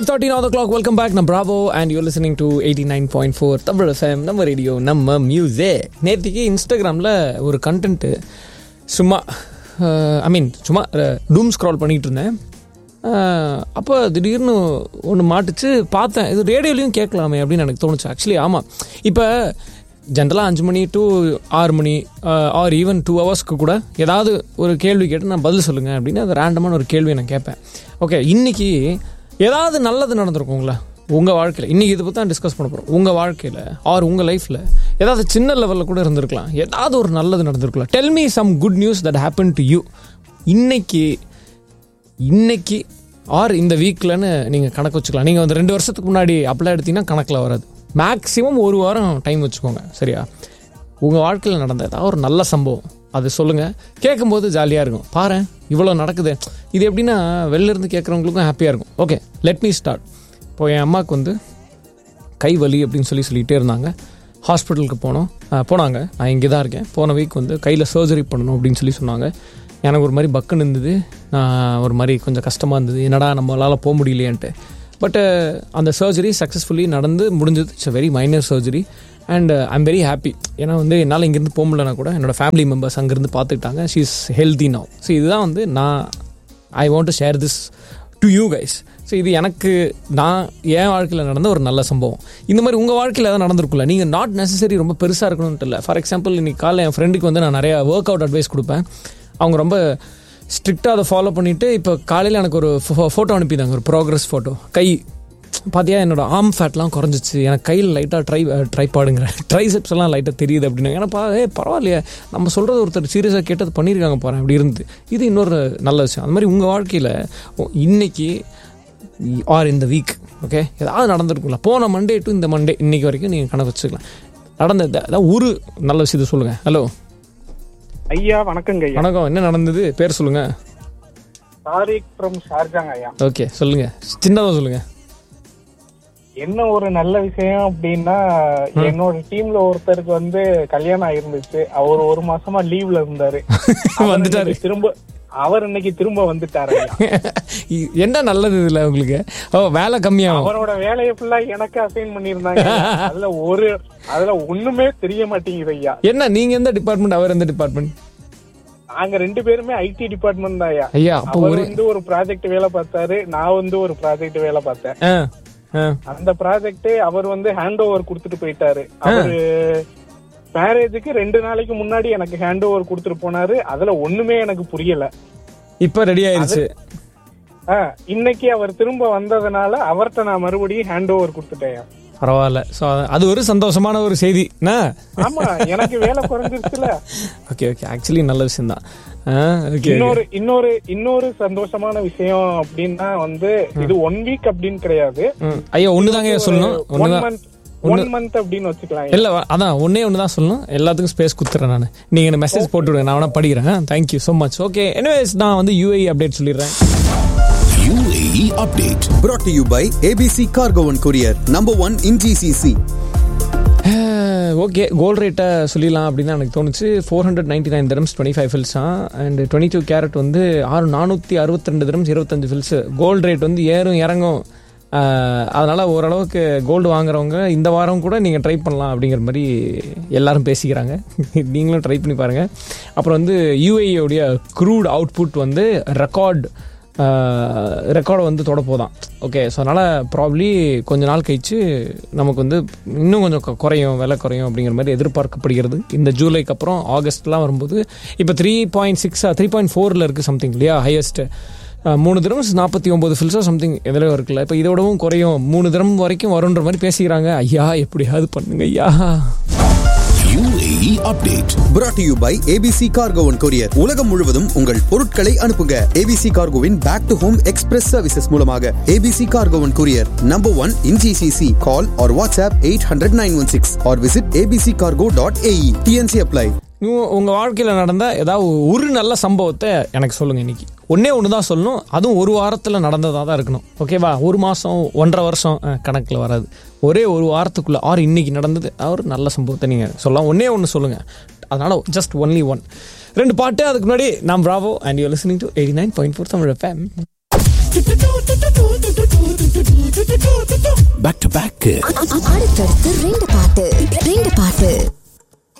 Five thirty on the clock welcome back நான் Bravo and you listening to eighty nine point four Tamil FM நம்ம radio நம்ம மியூசே நேற்றுக்கு இன்ஸ்டாகிராமில் ஒரு கண்டென்ட்டு சும்மா ஐ மீன் சும்மா டூம் ஸ்க்ரால் பண்ணிகிட்டு இருந்தேன் அப்போ திடீர்னு ஒன்று மாட்டுச்சு பார்த்தேன் இது ரேடியோலையும் கேட்கலாமே அப்படின்னு எனக்கு தோணுச்சு ஆக்சுவலி ஆமாம் இப்போ ஜென்ரலாக அஞ்சு மணி டு ஆறு மணி ஆர் ஈவன் டூ ஹவர்ஸ்க்கு கூட ஏதாவது ஒரு கேள்வி கேட்டு நான் பதில் சொல்லுங்கள் அப்படின்னு அது ரேண்டமான ஒரு கேள்வியை நான் கேட்பேன் ஓகே இன்றைக்கி ஏதாவது நல்லது நடந்திருக்குங்களா உங்கள் வாழ்க்கையில் இன்றைக்கி இதை பற்றி தான் டிஸ்கஸ் பண்ண போகிறோம் உங்கள் வாழ்க்கையில் ஆர் உங்கள் லைஃப்பில் ஏதாவது சின்ன லெவலில் கூட இருந்திருக்கலாம் ஏதாவது ஒரு நல்லது நடந்திருக்கலாம் tell me some good news that happen to you இன்னைக்கு இன்னைக்கு ஆர் இந்த வீக்லன்னு நீங்கள் கணக்கு வச்சுக்கலாம் நீங்கள் வந்து ரெண்டு வருஷத்துக்கு முன்னாடி அப்ளை எடுத்தீங்கன்னா கணக்கில் வராது மேக்ஸிமம் ஒரு வாரம் டைம் வச்சுக்கோங்க சரியா உங்கள் வாழ்க்கையில் நடந்த ஏதாவது ஒரு நல்ல சம்பவம் அது சொல்லுங்கள் கேட்கும்போது ஜாலியாக இருக்கும் பாரு இவ்வளோ நடக்குது இது எப்படின்னா வெளில இருந்து கேட்குறவங்களுக்கும் ஹாப்பியாக இருக்கும் ஓகே லெட் மீ ஸ்டார்ட் இப்போ என் அம்மாவுக்கு வந்து கை வலி அப்படின்னு சொல்லி சொல்லிகிட்டே இருந்தாங்க ஹாஸ்பிட்டலுக்கு போனோம் அஹ், போனாங்க நான் இங்கே தான் இருக்கேன் போன வீக் வந்து கையில் சர்ஜரி பண்ணணும் அப்படின்னு சொல்லி சொன்னாங்க எனக்கு ஒரு மாதிரி பக்குன்னு இருந்தது நான் ஒரு மாதிரி கொஞ்சம் கஷ்டமாக இருந்தது என்னடா நம்மளால் போக முடியலையேன்ட்டு பட்டு அந்த சர்ஜரி சக்ஸஸ்ஃபுல்லி நடந்து முடிஞ்சது it's very minor surgery and I'm very happy ஏன்னா வந்து என்னால் இங்கேருந்து போக முடியலனா கூட என்னோட ஃபேமிலி மெம்பர்ஸ் அங்கேருந்து பார்த்துக்கிட்டாங்க she is healthy now so இதுதான் வந்து நான் I want to share this to you guys so இது எனக்கு நான் என் வாழ்க்கையில் நடந்த ஒரு நல்ல சம்பவம் இந்த மாதிரி உங்கள் வாழ்க்கையில் ஏதாவது நடந்திருக்குல்ல நீங்கள் நாட் நெசசரி ரொம்ப பெருசாக இருக்கணும்னு இல்லை ஃபார் எக்ஸாம்பிள் இன்னைக்கு காலைல என் ஃப்ரெண்டுக்கு வந்து நான் நிறையா ஒர்க் அவுட் அட்வைஸ் கொடுப்பேன் அவங்க ரொம்ப ஸ்ட்ரிக்டாக அதை ஃபாலோ பண்ணிவிட்டு இப்போ காலையில் எனக்கு ஒரு ஃபோட்டோ அனுப்பிதாங்க ஒரு ப்ராக்ரஸ் ஃபோட்டோ கை பார்த்தியா என்னோட ஆர்ம் ஃபேட்லாம் குறைஞ்சிச்சு எனக்கு கையில் லைட்டாக ட்ரை ட்ரை பாடுங்கிற ட்ரைசெப்ஸ் எல்லாம் லைட்டாக தெரியுது அப்படின்னு ஏன்னா ஏ பரவாயில்லையே நம்ம சொல்கிறது ஒருத்தர் சீரியஸாக கேட்டது பண்ணியிருக்காங்க பாரு அப்படி இருந்து இது இன்னொரு நல்ல விஷயம் அந்த மாதிரி உங்கள் வாழ்க்கையில் இன்னைக்கு ஆர் இந்த வீக் ஓகே ஏதாவது நடந்திருக்குங்களா போன மண்டே டு இந்த மண்டே இன்னைக்கு வரைக்கும் நீங்கள் கணக்கு வச்சுக்கலாம் நடந்த அதான் ஒரு நல்ல விஷயத்தை சொல்லுங்கள் ஹலோ ஐயா வணக்கங்க ஐயா வணக்கம் என்ன நடந்தது பேர் சொல்லுங்கள் தாரிக் ஃப்ரம் ஷார்ஜாங்க ஐயா ஓகே சொல்லுங்கள் சின்னதாக சொல்லுங்கள் என்ன ஒரு நல்ல விஷயம் அப்படின்னா என்னோட டீம்ல ஒருத்தருக்கு வந்து கல்யாணம் ஆயிருந்துச்சு அவர் ஒரு மாசமா லீவ்ல இருந்தாரு அவர் வந்துட்டாரு. இன்னைக்கு திரும்ப அவர் இன்னைக்கு திரும்ப வந்துட்டாரு ஐயா. என்ன நல்லது இதில் உங்களுக்கு ஓ வேலை கம்மியாகும் அவரோட வேலையை ஃபுல்லா எனக்கு அசைன் பண்ணிருந்தாங்க அதுல ஒரு அதுல ஒண்ணுமே தெரிய மாட்டேங்குது ஐயா என்ன நீங்கள் எந்த டிபார்ட்மெண்ட் அவர் எந்த டிபார்ட்மெண்ட் நாங்க ரெண்டு பேருமே ஐடி டிபார்ட்மெண்ட் தான் ஐயா ஐயா அப்போ அவர் ஒரு வந்து ஒரு ப்ராஜெக்ட் வேலை பார்த்தாரு நான் வந்து ஒரு ப்ராஜெக்ட் வேலை பார்த்தேன் ஆ ஆ அந்த ப்ராஜெக்ட் அவர் வந்து ஹேண்ட் ஓவர் கொடுத்துட்டு போயிட்டாரு அவரு மேரேஜுக்கு ரெண்டு நாளைக்கு முன்னாடி எனக்கு ஹேண்ட் ஓவர் கொடுத்துட்டு போனாரு அதுல ஒண்ணுமே எனக்கு புரியல இப்போ ரெடி ஆயிருச்சு ஆ, இன்னைக்கு அவர் திரும்ப வந்ததுனால அவர்ட்ட நான் மறுபடியும் ஹேண்ட் ஓவர் கொடுத்துட்டேன் பரவாயில்ல ஸோ அது ஒரு சந்தோஷமான ஒரு செய்தி என்ன ஆமா எனக்கு வேலை குறைஞ்சிருச்சுல ஓகே ஓகே ஆக்சுவலி நல்ல விஷயம் தான் ஓகே இன்னொரு இன்னொரு இன்னொரு சந்தோஷமான விஷயம் அப்படின்னா வந்து இது ஒன் வீக் அப்படின்னு கிடையாது ஐயா ஒன்று தாங்க சொல்லணும் ஒன் ஒன்று தான் மந்த் ஒன் மந்த் அப்படின்னு வச்சுக்கலாம் இல்லை அதான் ஒன்னே ஒன்று தான் சொல்லணும் எல்லாத்துக்கும் ஸ்பேஸ் கொடுத்துறேன் நான் நீங்கள் எனக்கு மெசேஜ் போட்டு விடுங்க நான் வேணா படிக்கிறேன் thank you so much okay anyways நான் வந்து யூஏ அப்டேட் சொல்லிடுறேன் UAE update. brought to you by ABC Cargo and Courier, number one in GCC. Okay gold ரேட்டை சொல்லிடலாம் அப்படின்னு தான் எனக்கு தோணுச்சு four hundred ninety nine dirhams twenty five ஃபில்ஸா அண்ட் டுவெண்ட்டி டூ கேரட் வந்து ஆறு நானூற்றி அறுபத்தி ரெண்டு தரம்ஸ் இருபத்தஞ்சு ஃபில்ஸு கோல்ட் ரேட் வந்து ஏறும் இறங்கும் அஹ், அதனால ஓரளவுக்கு கோல்டு வாங்குறவங்க இந்த வாரம் கூட நீங்கள் ட்ரை பண்ணலாம் அப்படிங்கிற மாதிரி எல்லாரும் பேசிக்கிறாங்க நீங்களும் ட்ரை பண்ணி பாருங்கள் அப்புறம் வந்து யூஏயோடைய க்ரூட் அவுட்புட் வந்து ரெக்கார்ட் ரெக்கார்டை வந்து தொட போதான் ஓகே ஸோ அதனால் ப்ராப்ளி கொஞ்ச நாள் கழிச்சு நமக்கு வந்து இன்னும் கொஞ்சம் கு- குறையும் விலை குறையும் அப்படிங்கிற மாதிரி எதிர்பார்க்கப்படுகிறது இந்த ஜூலைக்கு அப்புறம் ஆகஸ்ட்லாம் வரும்போது இப்போ த்ரீ பாயிண்ட் சிக்ஸா த்ரீ பாயிண்ட் ஃபோரில் இருக்குது சம்திங் இல்லையா ஹையஸ்ட்டு மூணு திரம்ஸ் நாற்பத்தி ஒம்பது ஃபில்ஸோ சம்திங் எதில் இருக்குல்ல இப்போ இதோடவும் குறையும் மூணு திரம் வரைக்கும் வரும்ன்ற மாதிரி பேசிக்கிறாங்க ஐயா எப்படியாவது பண்ணுங்க ஐயா UAE update. brought to you by ABC Cargo and Courier. உலகம் முழுவதும் உங்கள் பொருட்களை அனுப்புங்க ABC Cargoவின் back to home express services மூலமாக ABC Cargo and Courier, number one in GCC. Call or WhatsApp 800-916 or visit abccargo.ae. TNC apply. உங்கள் வாழ்க்கையில் நடந்த ஏதாவது ஒரு நல்ல சம்பவத்தை எனக்கு சொல்லுங்கள் இன்னைக்கு ஒன்றே ஒன்று தான் சொல்லணும் அதுவும் ஒரு வாரத்தில் நடந்ததாக தான் இருக்கணும் ஓகேவா ஒரு மாதம் ஒன்றரை வருஷம் கணக்கில் வராது ஒரே ஒரு வாரத்துக்குள்ளே ஆர் இன்னைக்கு நடந்தது ஒரு நல்ல சம்பவத்தை நீங்கள் சொல்லலாம் ஒன்றே ஒன்று சொல்லுங்கள் அதனால் ஜஸ்ட் ஒன்லி ஒன் ரெண்டு பாட்டு அதுக்கு முன்னாடி நான் Bravo and you listening to eighty nine point four Tamil FM back to back. அடுத்தடுத்து ரெண்டு பாட்டு